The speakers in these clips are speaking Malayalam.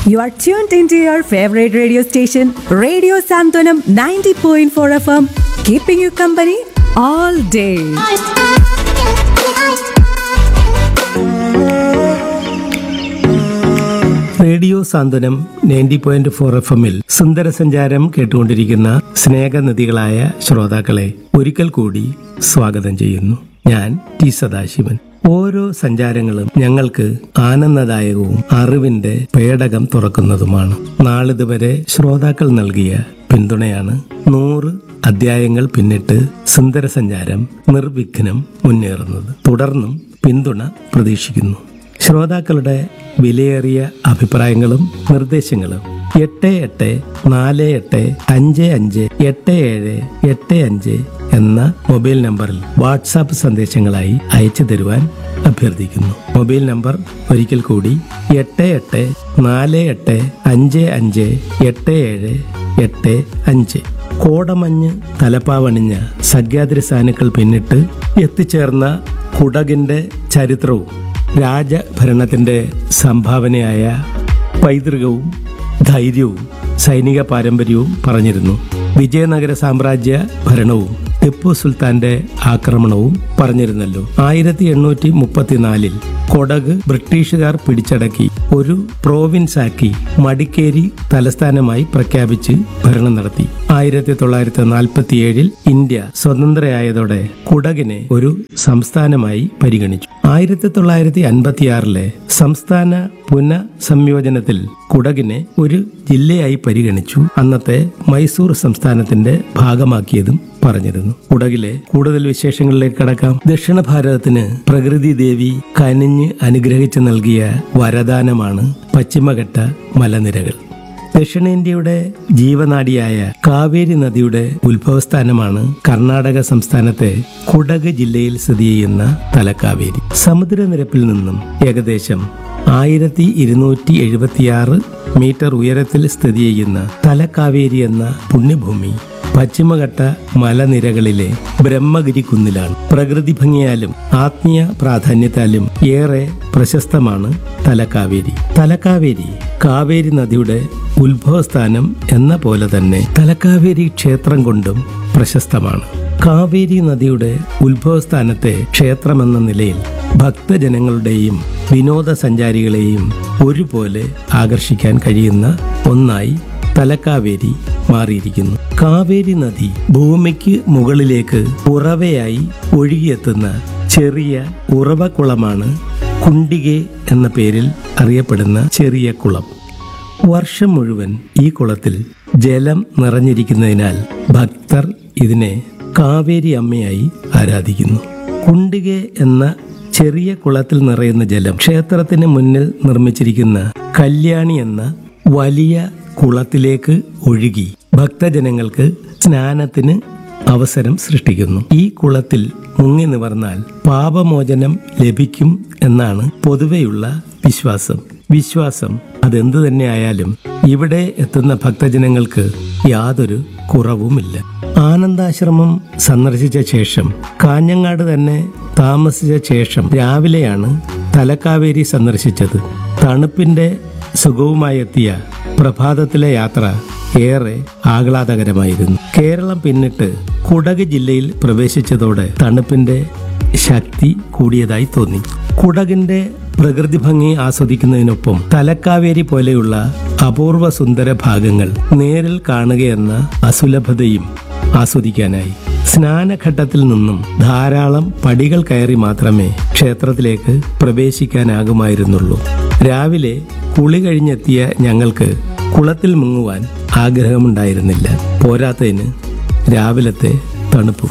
You are tuned into your favorite radio station, Radio Santonam 90.4 FM, keeping you company all day. Radio Santhwanam ninety point four F എമ്മിൽ സുന്ദര സഞ്ചാരം കേട്ടുകൊണ്ടിരിക്കുന്ന സ്നേഹനദികളായ ശ്രോതാക്കളെ ഒരിക്കൽ കൂടി സ്വാഗതം ചെയ്യുന്നു ഞാൻ ടി സദാശിവൻ ഓരോ സഞ്ചാരങ്ങളും ഞങ്ങൾക്ക് ആനന്ദദായകവും അറിവിന്റെ പേടകം തുറക്കുന്നതുമാണ് നാളിതുവരെ ശ്രോതാക്കൾ നൽകിയ പിന്തുണയാണ് നൂറ് അധ്യായങ്ങൾ പിന്നിട്ട് സുന്ദര സഞ്ചാരം നിർവിഘ്നം മുന്നേറുന്നത് തുടർന്നും പിന്തുണ പ്രതീക്ഷിക്കുന്നു ശ്രോതാക്കളുടെ വിലയേറിയ അഭിപ്രായങ്ങളും നിർദ്ദേശങ്ങളും എട്ട് എട്ട് നാല് എട്ട് അഞ്ച് അഞ്ച് എട്ട് ഏഴ് എട്ട് അഞ്ച് എന്ന മൊബൈൽ നമ്പറിൽ വാട്സാപ്പ് സന്ദേശങ്ങളായി അയച്ചു തരുവാൻ അഭ്യർത്ഥിക്കുന്നു മൊബൈൽ നമ്പർ ഒരിക്കൽ കൂടി എട്ട് എട്ട് നാല് എട്ട് അഞ്ച് അഞ്ച് എട്ട് ഏഴ് എട്ട് അഞ്ച് കോടമഞ്ഞ് തലപ്പാവണിഞ്ഞ സഖ്യാദ്രി സാനുക്കൾ പിന്നിട്ട് എത്തിച്ചേർന്ന കുടകിന്റെ ചരിത്രവും രാജഭരണത്തിന്റെ സംഭാവനയായ പൈതൃകവും ധൈര്യവും സൈനിക പാരമ്പര്യവും പറഞ്ഞിരുന്നു വിജയനഗര സാമ്രാജ്യ ഭരണവും ടിപ്പു സുൽത്താന്റെ ആക്രമണവും പറഞ്ഞിരുന്നല്ലോ ആയിരത്തി എണ്ണൂറ്റി മുപ്പത്തിനാലിൽ കൊടക് ബ്രിട്ടീഷുകാർ പിടിച്ചടക്കി ഒരു പ്രോവിൻസാക്കി മടിക്കേരി തലസ്ഥാനമായി പ്രഖ്യാപിച്ച് ഭരണം നടത്തി ആയിരത്തി തൊള്ളായിരത്തി നാൽപ്പത്തിയേഴിൽ ഇന്ത്യ സ്വതന്ത്രയായതോടെ കുടകിനെ ഒരു സംസ്ഥാനമായി പരിഗണിച്ചു ആയിരത്തി തൊള്ളായിരത്തി അൻപത്തിയാറിലെ സംസ്ഥാന പുനഃസംയോജനത്തിൽ കുടകിനെ ഒരു ജില്ലയായി പരിഗണിച്ചു അന്നത്തെ മൈസൂർ സംസ്ഥാനത്തിന്റെ ഭാഗമാക്കിയതും പറഞ്ഞിരുന്നു കുടകിലെ കൂടുതൽ വിശേഷങ്ങളിലേക്ക് കടക്കാം ദക്ഷിണ ഭാരതത്തിന് പ്രകൃതി ദേവി കനിഞ്ഞ് അനുഗ്രഹിച്ചു നൽകിയ വരദാനമാണ് പശ്ചിമഘട്ട മലനിരകൾ ദക്ഷിണേന്ത്യയുടെ ജീവനാഡിയായ കാവേരി നദിയുടെ ഉത്ഭവസ്ഥാനമാണ് കർണാടക സംസ്ഥാനത്തെ കുടക് ജില്ലയിൽ സ്ഥിതി ചെയ്യുന്ന തലക്കാവേരി സമുദ്രനിരപ്പിൽ നിന്നും ഏകദേശം ആയിരത്തി ഇരുന്നൂറ്റി എഴുപത്തിയാറ് മീറ്റർ ഉയരത്തിൽ സ്ഥിതി ചെയ്യുന്ന തലക്കാവേരി എന്ന പുണ്യഭൂമി പശ്ചിമഘട്ട മലനിരകളിലെ ബ്രഹ്മഗിരി കുന്നിലാണ് പ്രകൃതി ഭംഗിയാലും ആത്മീയ പ്രാധാന്യത്താലും ഏറെ പ്രശസ്തമാണ് തലക്കാവേരി തലക്കാവേരി കാവേരി നദിയുടെ ഉത്ഭവസ്ഥാനം എന്ന പോലെ തന്നെ തലക്കാവേരി ക്ഷേത്രം കൊണ്ടും പ്രശസ്തമാണ് കാവേരി നദിയുടെ ഉത്ഭവസ്ഥാനത്തെ ക്ഷേത്രമെന്ന നിലയിൽ ഭക്തജനങ്ങളുടെയും വിനോദസഞ്ചാരികളെയും ഒരുപോലെ ആകർഷിക്കാൻ കഴിയുന്ന ഒന്നായി തലക്കാവേരി മാറിയിരിക്കുന്നു കാവേരി നദി ഭൂമിക്ക് മുകളിലേക്ക് ഉറവയായി ഒഴുകിയെത്തുന്ന ചെറിയ ഉറവക്കുളമാണ് കുണ്ടികെ എന്ന പേരിൽ അറിയപ്പെടുന്ന ചെറിയ കുളം വർഷം മുഴുവൻ ഈ കുളത്തിൽ ജലം നിറഞ്ഞിരിക്കുന്നതിനാൽ ഭക്തർ ഇതിനെ കാവേരി അമ്മയായി ആരാധിക്കുന്നു കുണ്ടികെ എന്ന ചെറിയ കുളത്തിൽ നിറയുന്ന ജലം ക്ഷേത്രത്തിന് മുന്നിൽ നിർമ്മിച്ചിരിക്കുന്ന കല്യാണി എന്ന വലിയ കുളത്തിലേക്ക് ഒഴുകി ഭക്തജനങ്ങൾക്ക് സ്നാനത്തിന് അവസരം സൃഷ്ടിക്കുന്നു ഈ കുളത്തിൽ മുങ്ങി നിവർന്നാൽ പാപമോചനം ലഭിക്കും എന്നാണ് പൊതുവെയുള്ള വിശ്വാസം വിശ്വാസം അതെന്തു തന്നെ ആയാലും ഇവിടെ എത്തുന്ന ഭക്തജനങ്ങൾക്ക് യാതൊരു കുറവുമില്ല ആനന്ദാശ്രമം സന്ദർശിച്ച ശേഷം കാഞ്ഞങ്ങാട് തന്നെ താമസിച്ച ശേഷം രാവിലെയാണ് തലക്കാവേരി സന്ദർശിച്ചത് തണുപ്പിന്റെ സുഖവുമായി എത്തിയ പ്രഭാതത്തിലെ യാത്ര ഏറെ ആഹ്ലാദകരമായിരുന്നു കേരളം പിന്നിട്ട് കുടക് ജില്ലയിൽ പ്രവേശിച്ചതോടെ തണുപ്പിന്റെ ശക്തി കൂടിയതായി തോന്നി കുടകിന്റെ പ്രകൃതി ഭംഗി ആസ്വദിക്കുന്നതിനൊപ്പം തലക്കാവേരി പോലെയുള്ള അപൂർവ സുന്ദര ഭാഗങ്ങൾ നേരിൽ കാണുകയെന്ന അസുലഭതയും ആസ്വദിക്കാനായി സ്നാനഘട്ടത്തിൽ നിന്നും ധാരാളം പടികൾ കയറി മാത്രമേ ക്ഷേത്രത്തിലേക്ക് പ്രവേശിക്കാനാകുമായിരുന്നുള്ളൂ രാവിലെ കുളി കഴിഞ്ഞെത്തിയ ഞങ്ങൾക്ക് കുളത്തിൽ മുങ്ങുവാൻ ആഗ്രഹമുണ്ടായിരുന്നില്ല പോരാത്തതിന് രാവിലത്തെ തണുപ്പും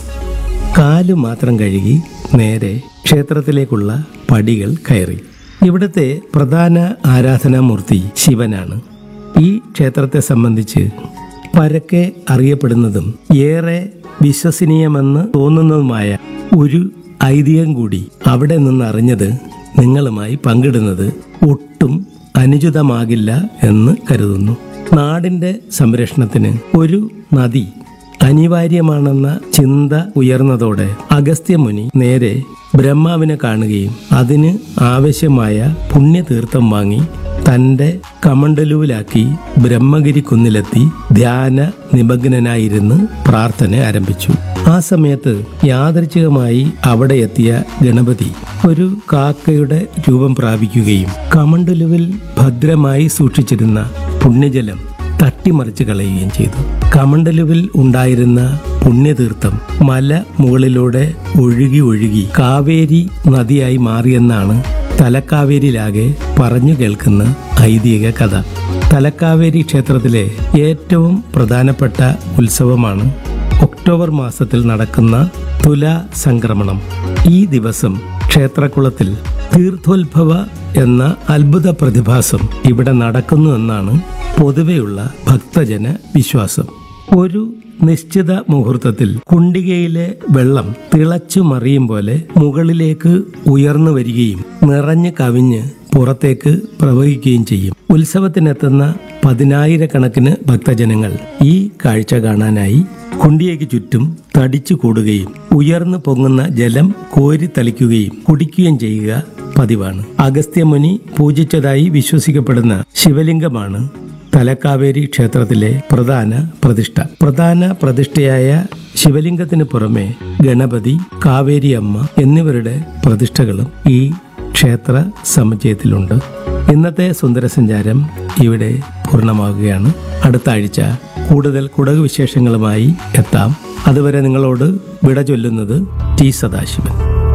കാല് മാത്രം കഴുകി നേരെ ക്ഷേത്രത്തിലേക്കുള്ള പടികൾ കയറി ഇവിടുത്തെ പ്രധാന ആരാധനാമൂർത്തി ശിവനാണ് ഈ ക്ഷേത്രത്തെ സംബന്ധിച്ച് പരക്കെ അറിയപ്പെടുന്നതും ഏറെ വിശ്വസനീയമെന്ന് തോന്നുന്നതുമായ ഒരു ഐതിഹ്യം കൂടി അവിടെ നിന്ന് അറിഞ്ഞത് നിങ്ങളുമായി പങ്കിടുന്നത് ഒട്ടും അനുചിതമാകില്ല എന്ന് കരുതുന്നു നാടിന്റെ സംരക്ഷണത്തിന് ഒരു നദി അനിവാര്യമാണെന്ന ചിന്ത ഉയർന്നതോടെ അഗസ്ത്യമുനി നേരെ ബ്രഹ്മാവിനെ കാണുകയും അതിന് ആവശ്യമായ പുണ്യതീർത്ഥം വാങ്ങി തന്റെ കമണ്ടലുവിലാക്കി ബ്രഹ്മഗിരി കുന്നിലെത്തി ധ്യാന നിമഗ്നനായിരുന്ന് പ്രാർത്ഥന ആരംഭിച്ചു ആ സമയത്ത് യാദൃച്ഛികമായി അവിടെ എത്തിയ ഗണപതി ഒരു കാക്കയുടെ രൂപം പ്രാപിക്കുകയും കമണ്ടലുവിൽ ഭദ്രമായി സൂക്ഷിച്ചിരുന്ന പുണ്യജലം തട്ടിമറിച്ച് കളയുകയും ചെയ്തു കമണ്ടലുവിൽ ഉണ്ടായിരുന്ന പുണ്യതീർത്ഥം മല മുകളിലൂടെ ഒഴുകി ഒഴുകി കാവേരി നദിയായി മാറിയെന്നാണ് തലക്കാവേരിയിലാകെ പറഞ്ഞു കേൾക്കുന്ന ഐതിഹ്യ കഥ തലക്കാവേരി ക്ഷേത്രത്തിലെ ഏറ്റവും പ്രധാനപ്പെട്ട ഉത്സവമാണ് ഒക്ടോബർ മാസത്തിൽ നടക്കുന്ന തുലാ സംക്രമണം ഈ ദിവസം ക്ഷേത്രക്കുളത്തിൽ തീർത്ഥോത്ഭവ എന്ന അത്ഭുത പ്രതിഭാസം ഇവിടെ നടക്കുന്നു എന്നാണ് പൊതുവെയുള്ള ഭക്തജന വിശ്വാസം ഒരു നിശ്ചിത മുഹൂർത്തത്തിൽ കുണ്ടികയിലെ വെള്ളം തിളച്ചു മറിയും പോലെ മുകളിലേക്ക് ഉയർന്നു വരികയും നിറഞ്ഞു കവിഞ്ഞ് പുറത്തേക്ക് പ്രവഹിക്കുകയും ചെയ്യും ഉത്സവത്തിനെത്തുന്ന പതിനായിരക്കണക്കിന് ഭക്തജനങ്ങൾ ഈ കാഴ്ച കാണാനായി കുണ്ടിയയ്ക്ക് ചുറ്റും തടിച്ചു കൂടുകയും ഉയർന്നു പൊങ്ങുന്ന ജലം കോരി തളിക്കുകയും കുടിക്കുകയും ചെയ്യുക പതിവാണ് അഗസ്ത്യമുനി പൂജിച്ചതായി വിശ്വസിക്കപ്പെടുന്ന ശിവലിംഗമാണ് തലക്കാവേരി ക്ഷേത്രത്തിലെ പ്രധാന പ്രതിഷ്ഠ പ്രധാന പ്രതിഷ്ഠയായ ശിവലിംഗത്തിന് പുറമെ ഗണപതി കാവേരി അമ്മ എന്നിവരുടെ പ്രതിഷ്ഠകളും ഈ ക്ഷേത്ര സമുച്ചയത്തിലുണ്ട് ഇന്നത്തെ സുന്ദരസഞ്ചാരം ഇവിടെ പൂർണ്ണമാകുകയാണ് അടുത്ത ആഴ്ച കൂടുതൽ കുടക് വിശേഷങ്ങളുമായി എത്താം അതുവരെ നിങ്ങളോട് വിട ചൊല്ലുന്നത് ടി സദാശിവൻ